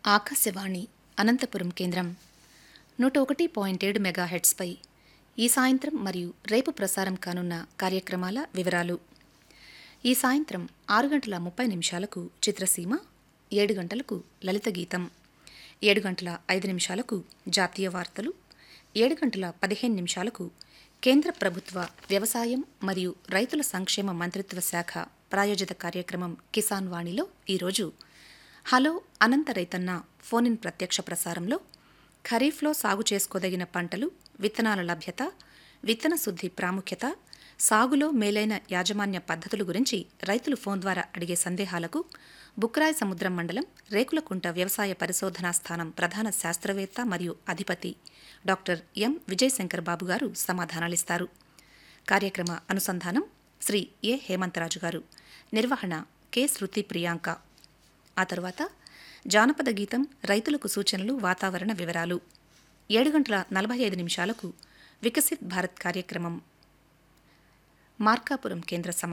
ఆకాశవాణి అనంతపురం కేంద్రం నూట ఒకటి పాయింట్ ఏడు మెగాహెట్స్పై ఈ సాయంత్రం మరియు రేపు ప్రసారం కానున్న కార్యక్రమాల వివరాలు ఈ సాయంత్రం ఆరు గంటల ముప్పై నిమిషాలకు చిత్రసీమ ఏడు గంటలకు లలిత గీతం ఏడు గంటల ఐదు నిమిషాలకు జాతీయ వార్తలు ఏడు గంటల పదిహేను నిమిషాలకు కేంద్ర ప్రభుత్వ వ్యవసాయం మరియు రైతుల సంక్షేమ మంత్రిత్వ శాఖ ప్రాయోజిత కార్యక్రమం కిసాన్ వాణిలో ఈరోజు హలో అనంత రైతన్న ఫోన్ ఇన్ ప్రత్యక్ష ప్రసారంలో ఖరీఫ్లో సాగు చేసుకోదగిన పంటలు విత్తనాల లభ్యత విత్తన శుద్ధి ప్రాముఖ్యత సాగులో మేలైన యాజమాన్య పద్ధతుల గురించి రైతులు ఫోన్ ద్వారా అడిగే సందేహాలకు బుక్రాయ సముద్రం మండలం రేకులకుంట వ్యవసాయ పరిశోధనా స్థానం ప్రధాన శాస్త్రవేత్త మరియు అధిపతి డాక్టర్ ఎం విజయశంకర్ బాబు గారు సమాధానాలిస్తారు కార్యక్రమ అనుసంధానం శ్రీ ఏ హేమంతరాజు గారు నిర్వహణ కె శృతి ప్రియాంక ఆ తరువాత జానపద గీతం రైతులకు సూచనలు వాతావరణ వివరాలు ఏడు గంటల నలభై ఐదు నిమిషాలకు వికసిత్ భారత్ కార్యక్రమం మార్కాపురం కేంద్ర సమ